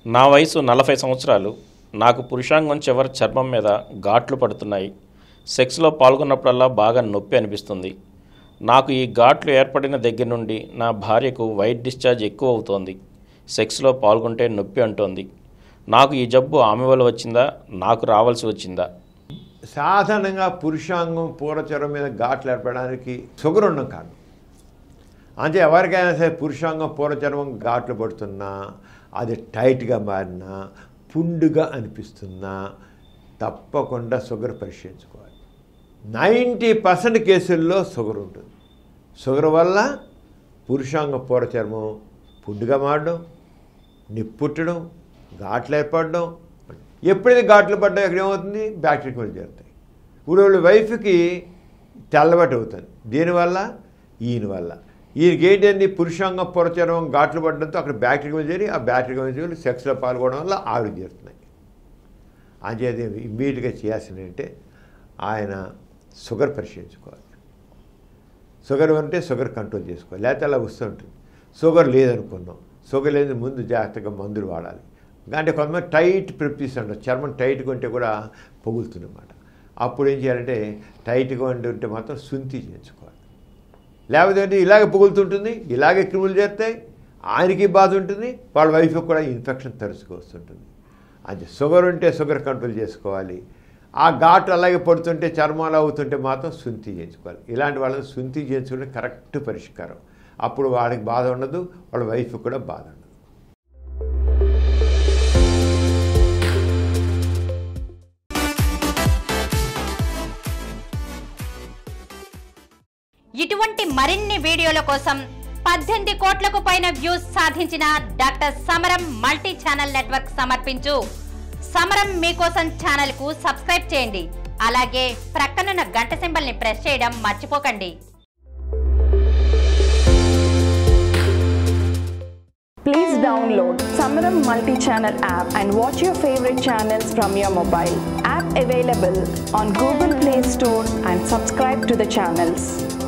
నా వయసు నలభై సంవత్సరాలు నాకు పురుషాంగం చివరి చర్మం మీద ఘాట్లు పడుతున్నాయి సెక్స్లో పాల్గొన్నప్పుడల్లా బాగా నొప్పి అనిపిస్తుంది నాకు ఈ ఘాట్లు ఏర్పడిన దగ్గర నుండి నా భార్యకు వైట్ డిశ్చార్జ్ ఎక్కువ అవుతోంది సెక్స్లో పాల్గొంటే నొప్పి అంటోంది నాకు ఈ జబ్బు ఆమె వల్ల వచ్చిందా నాకు రావాల్సి వచ్చిందా సాధారణంగా పురుషాంగం పూర్వచరం మీద ఘాట్లు ఏర్పడడానికి షుగర్ ఉండడం కాదు అంటే ఎవరికైనా సరే పురుషాంగం పూర్వచర్మం ఘాట్లు పడుతున్నా అది టైట్గా మారినా పుండుగా అనిపిస్తున్నా తప్పకుండా షుగర్ పరిశీలించుకోవాలి నైంటీ పర్సెంట్ కేసుల్లో షుగర్ ఉంటుంది షుగర్ వల్ల పురుషాంగ పూర్వచర్మం పుండుగా మారడం నిప్పుట్టడం ఘాట్లు ఏర్పడడం ఎప్పుడైతే ఘాట్లు పడ్డా ఎక్కడ ఏమవుతుంది బ్యాక్టీరియా చేరుతాయి ఇప్పుడు వాళ్ళ వైఫ్కి తెల్లబట్టి అవుతుంది దీనివల్ల ఈయన వల్ల ఈయనకి ఏంటండి పురుషాంగ పురచర్మం ఘాట్లు పడడంతో అక్కడ బ్యాక్టీరియా చేరి ఆ బ్యాక్టీరియా చేరి సెక్స్లో పాల్గొనడం వల్ల ఆవిడ చేరుతున్నాయి అంచేత ఇమ్మీడియట్గా చేయాల్సింది అంటే ఆయన షుగర్ పరిశీలించుకోవాలి షుగర్ ఉంటే షుగర్ కంట్రోల్ చేసుకోవాలి లేకపోతే అలా వస్తుంటుంది షుగర్ లేదనుకున్నాం షుగర్ లేని ముందు జాగ్రత్తగా మందులు వాడాలి అంటే కొంతమంది టైట్ ప్రిప్టీస్ అంటారు చర్మం టైట్గా ఉంటే కూడా పొగులుతుందన్నమాట అప్పుడు ఏం చేయాలంటే టైట్గా ఉండి ఉంటే మాత్రం శుంఠి చేయించుకోవాలి లేకపోతే అంటే ఇలాగే పొగులుతుంటుంది ఇలాగే క్రిములు చేస్తాయి ఆయనకి బాధ ఉంటుంది వాళ్ళ వైఫ్కి కూడా ఇన్ఫెక్షన్ తరచుగా వస్తుంటుంది అది షుగర్ ఉంటే షుగర్ కంట్రోల్ చేసుకోవాలి ఆ ఘాటు అలాగే పడుతుంటే చర్మాలు అవుతుంటే మాత్రం శుంఠి చేయించుకోవాలి ఇలాంటి వాళ్ళని శుంఠి చేయించుకుంటే కరెక్ట్ పరిష్కారం అప్పుడు వాళ్ళకి బాధ ఉండదు వాళ్ళ వైఫ్ కూడా బాధ ఉండదు ఇటువంటి మరిన్ని వీడియోల కోసం పద్దెనిమిది కోట్లకు పైన వ్యూస్ సాధించిన డాక్టర్ సమరం మల్టీ ఛానల్ నెట్వర్క్ సమర్పించు సమరం మీకోసం ఛానల్ కు సబ్స్క్రైబ్ చేయండి అలాగే ప్రక్కనున్న గంట సింబల్ ని ప్రెస్ చేయడం మర్చిపోకండి Please download Samaram multi-channel app and watch your favorite channels from your mobile. App available on Google Play Store and subscribe to the channels.